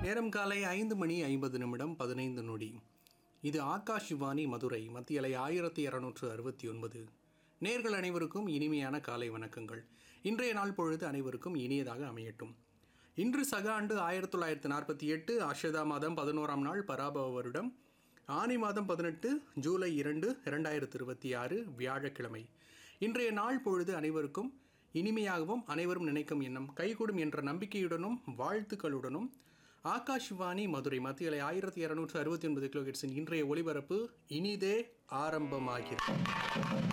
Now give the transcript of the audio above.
நேரம் காலை ஐந்து மணி ஐம்பது நிமிடம் பதினைந்து நொடி இது ஆகாஷ்வாணி மதுரை மத்திய அலை ஆயிரத்தி இரநூற்று அறுபத்தி ஒன்பது நேர்கள் அனைவருக்கும் இனிமையான காலை வணக்கங்கள் இன்றைய நாள் பொழுது அனைவருக்கும் இனியதாக அமையட்டும் இன்று சக ஆண்டு ஆயிரத்தி தொள்ளாயிரத்தி நாற்பத்தி எட்டு ஆஷதா மாதம் பதினோராம் நாள் பராபவ வருடம் ஆனி மாதம் பதினெட்டு ஜூலை இரண்டு இரண்டாயிரத்தி இருபத்தி ஆறு வியாழக்கிழமை இன்றைய நாள் பொழுது அனைவருக்கும் இனிமையாகவும் அனைவரும் நினைக்கும் எண்ணம் கைகூடும் என்ற நம்பிக்கையுடனும் வாழ்த்துக்களுடனும் ஆகாஷ்வாணி மதுரை மத்தியலை ஆயிரத்தி இரநூற்று அறுபத்தி ஒன்பது கிலோஹெட்ஸின் இன்றைய ஒளிபரப்பு இனிதே ஆரம்பமாகிறது